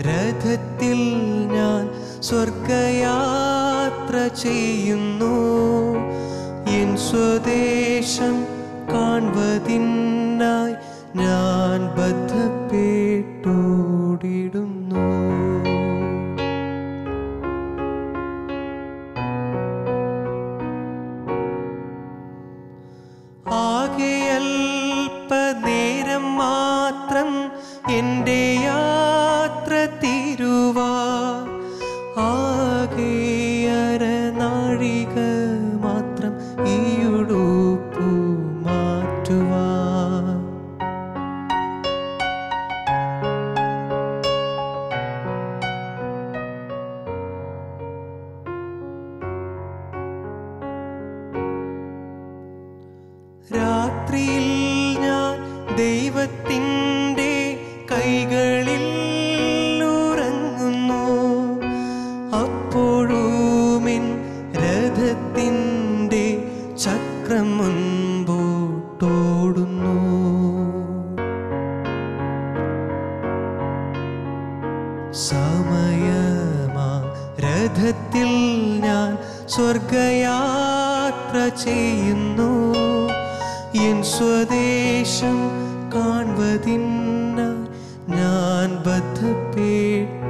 രഥത്തിൽ ഞാൻ സ്വർഗയാത്ര ചെയ്യുന്നു എൻ സ്വദേശം കാൺവതിനായി ഞാൻ ബദ്ധപ്പെട്ടോടിടുന്നു ആകെ അല്പനേരം മാത്രം എൻ്റെ യാത്ര തീരുവാ ആകെ അരനാഴിക മാത്രം ഈയുടുപ്പു മാറ്റുവാ രാത്രിയിൽ ഞാൻ ദൈവത്തിൻ്റെ കൈകളിൽ ഉറങ്ങുന്നു അപ്പോഴുമിൻ രഥത്തിൻ്റെ ചക്രം മുൻപോട്ടോടുന്നു സമയമാ രഥത്തിൽ ഞാൻ സ്വർഗയാത്ര ചെയ്യുന്നു എൻ സ്വദേശം കാൺവതിനായി ഞാൻ ബദ്ധപ്പെട്ടു